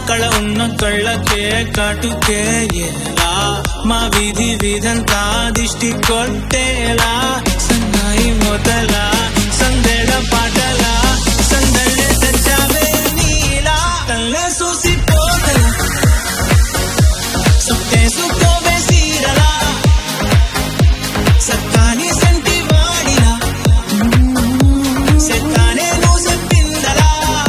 కళ ఉన్న కళ్ళకే కాటుకే ఎలా మా వీధి వీధంతా దిష్టి కొట్టేలా సన్నాయి మొదల సందెడ పాటల సందళ్ళే తెచ్చావే నీలా కళ్ళే చూసి పోగల సుట్టే సుక్కోవే సీరలా సక్కాని సంటి వాడిలా సెత్తానే నువ్వు చెప్పిందలా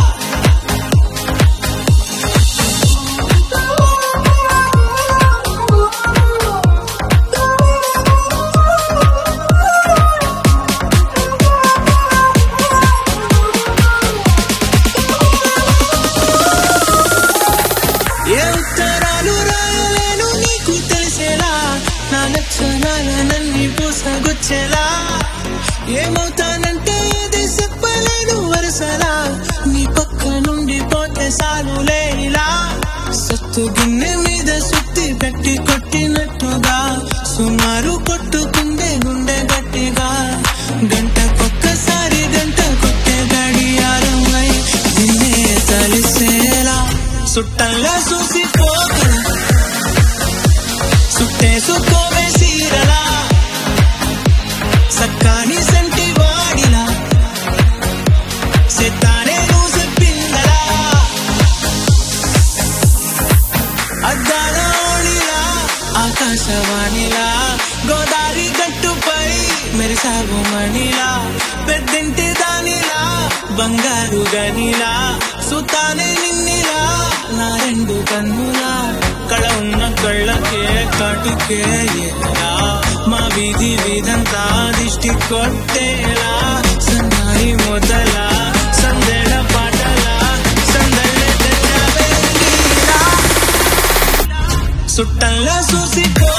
ఏ ఉత్తరాలు రాయలేను నీకు తెలిసేలా నా లక్షణాలనన్నీ పూసగుచ్చేలా ఏమవుతానంటే ఏది చెప్పలేను వరుసలా నీ పక్క నుండి పోతే సాలులే ఇలా సత్తు గిన్నె మీద సుత్తి పెట్టి కొట్టినట్టుగా సుమారు కొట్టుకుందే గుండె గట్టిగా గంటకొక్కసారి గంట కొట్టే గడియారమై నిన్నే తలిసేలా సుట్టల్లా చూసి పోగల సుట్టే సుక్కోవే సీరలా సక్కాని సంటి వాడిలా సెత్తానే నువ్వు చెప్పిందలా అద్దాల ఓణిలా ఆకాశవాణిలా గోదావరి గట్టుపై మెరిసాగు మణిలా పెద్దింటి దానిలా బంగారు గనిలా సుతానే నిన్నిలా నా రెండు కన్నులా కళ ఉన్న కళ్ళకే కాటుకే ఎలా మా వీధి వీధంతా దిష్టి కొట్టేలా సన్నాయి మొదల సందెడ పాటల సందళ్ళే తెచ్చావే నీలా సుట్టంలో చూసి పో